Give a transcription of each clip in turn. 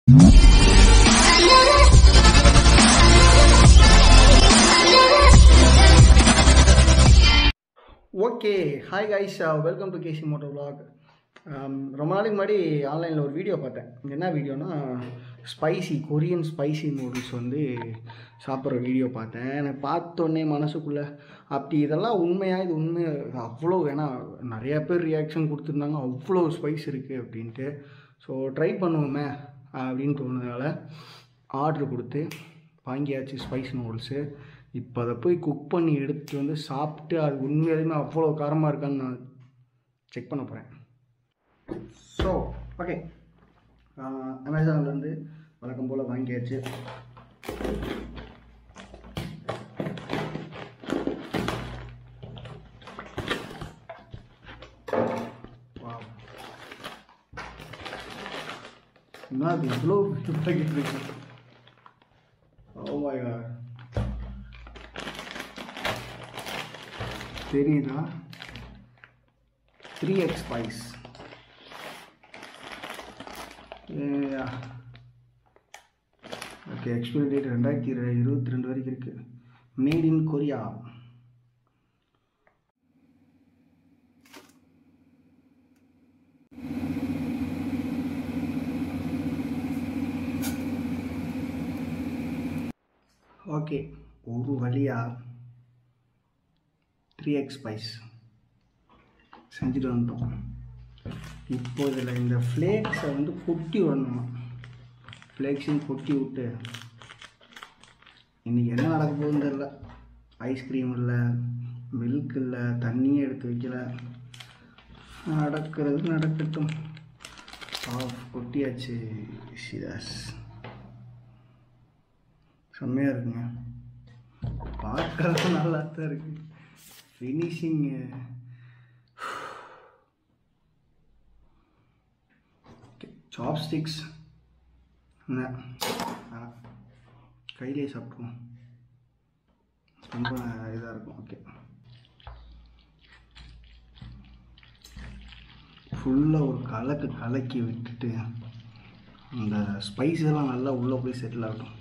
Okay hi guys welcome to KC Moto vlog Um, ரொம்ப நாளைக்கு முன்னாடி ஆன்லைனில் ஒரு வீடியோ பார்த்தேன் என்ன வீடியோனா ஸ்பைசி கொரியன் ஸ்பைசி நூடுல்ஸ் வந்து சாப்பிட்ற வீடியோ பார்த்தேன் எனக்கு பார்த்தோன்னே மனசுக்குள்ளே அப்படி இதெல்லாம் உண்மையா இது உண்மை அவ்வளோ ஏன்னா நிறையா பேர் ரியாக்ஷன் கொடுத்துருந்தாங்க அவ்வளோ ஸ்பைஸ் இருக்குது அப்படின்ட்டு ஸோ ட்ரை பண்ணுவோமே அப்படின்னு தோணுனால ஆர்டர் கொடுத்து வாங்கியாச்சு ஸ்பைஸ் நூடுல்ஸு இப்போ அதை போய் குக் பண்ணி எடுத்துட்டு வந்து சாப்பிட்டு அது உண்மையாலுமே அவ்வளோ காரமாக இருக்கான்னு நான் செக் பண்ண போகிறேன் ஸோ ஓகே அமேசான்லேருந்து வழக்கம் போல் வாங்கியாச்சு Wow. என்ன அது இவ்வளோ பாக்கெட் இருக்கு Oh my god. தெரியுதா three X spice okay expiry date ரெண்டாயிரத்தி இரு- இருபத்தி ரெண்டு வரைக்கும் இருக்குது மேட் இன் கொரியா ஓகே ஒரு வழியா த்ரீ எக்ஸ் ஸ்பைஸ் செஞ்சுட்டு வந்துட்டோம் இப்போ இதில் இந்த ஃப்ளேக்ஸை வந்து கொட்டி விடணும் ஃப்ளேக்ஸையும் கொட்டி விட்டு இன்றைக்கி என்ன நடக்க போகுதுன்னு தெரில ஐஸ்கிரீம் இல்லை மில்க் இல்லை தண்ணியே எடுத்து வைக்கல நடக்கிறது நடக்கட்டும் ஆஃப் கொட்டியாச்சு சிதாஸ் செம்மையாக இருக்குங்க பார்க்கறது நல்லா தான் இருக்குது ஃபினிஷிங்கு சாப்ஸ்டிக்ஸ் என்ன ஆ, கையிலே சாப்பிட்ருவோம் ரொம்ப இதாக இருக்கும் ஓகே ஃபுல்லாக ஒரு கலக்கு கலக்கி விட்டுட்டு அந்த ஸ்பைஸ் எல்லாம் நல்லா உள்ளே போய் செட்டில் ஆகட்டும்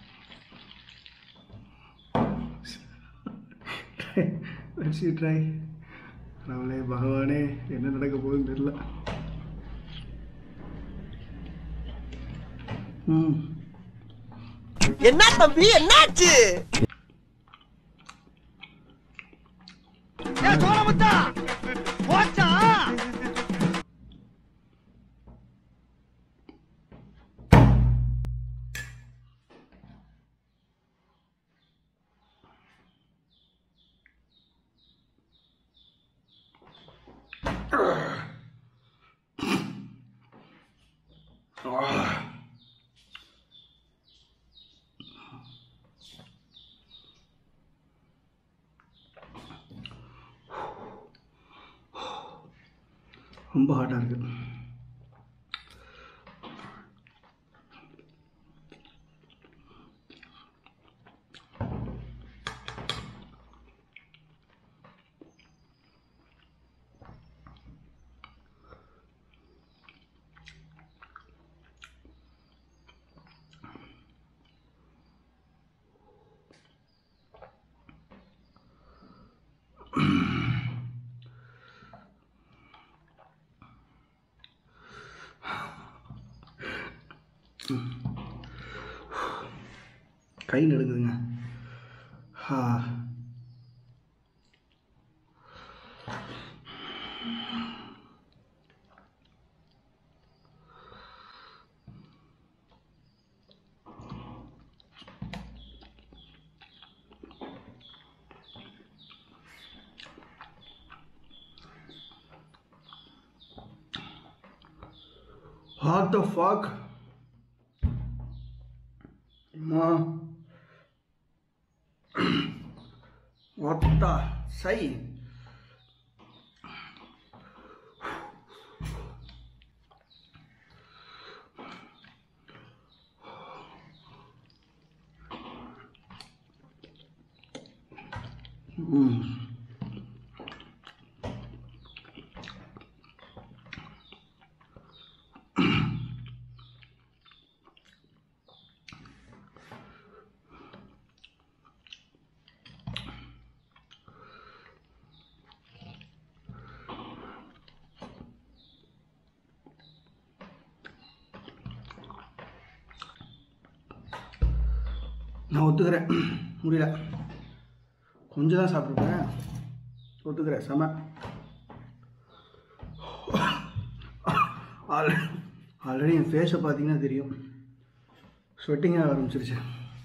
வச்சு ட்ரை நம்மளே பகவானே என்ன நடக்க போகுதுன்னு தெரியல ம் என்ன தம்பி என்னாச்சு ஏ சோழமுத்தா போச்சா ரொம்ப ஹாட்டாக இருக்குது கை நடுக்குதுங்க ஆ What the fuck? அம்மா ஒட்டா சை ம் நான் ஒத்துக்கிறேன் முடியல கொஞ்சம் தான் சாப்பிட்ருப்பேன் ஒத்துக்கிறேன் செம ஆல்ரெடி ஆல்ரெடி என் ஃபேஸை பார்த்தீங்கன்னா தெரியும் ஸ்வெட்டிங்காக ஆரம்பிச்சிருச்சு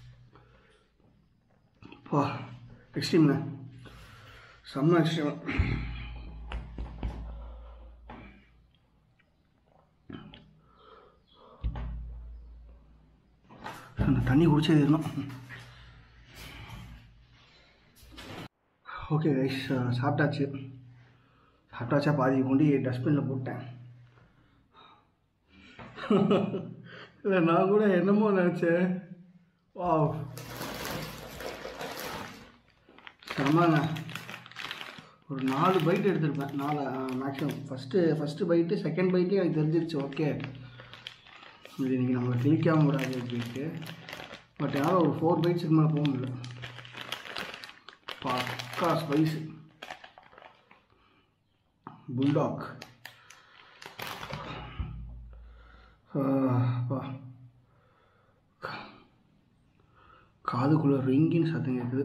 பா எக்ஸ்ட்ரீம்ங்க செம்ம எக்ஸ்ட்ரீம் அந்த தண்ணி குடிச்சே இருக்கணும் ஓகே ரைஸ் சாப்பிட்டாச்சு சாப்பிட்டாச்சா பாதி கொண்டு டஸ்ட்பினில் போட்டேன் இல்லை நான் கூட என்னமோ நினச்சேன் வாவ் செமங்க ஒரு நாலு பைட் எடுத்திருப்பேன் நாலு maximum first first bite second பைட்டே எனக்கு தெரிஞ்சிருச்சு ஓகே இது இன்றைக்கி நம்மளை கிளிக்காம விடாது அப்படின்ட்டு பட் யாரும் ஒரு ஃபோர் பைட்ஸுக்கு மேலே போக முடியல பக்கா ஸ்பைஸு புல்டாக் பா காதுக்குள்ளே ரிங்கின்னு சத்தம் கேட்குது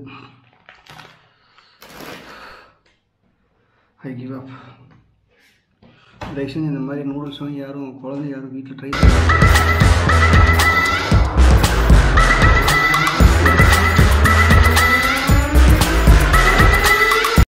ஐ கிவ் அப் தயவு செஞ்சு இந்த மாதிரி நூடுல்ஸ் வாங்கி யாரும் குழந்தை யாரும் வீட்டில் ட்ரை பண்ண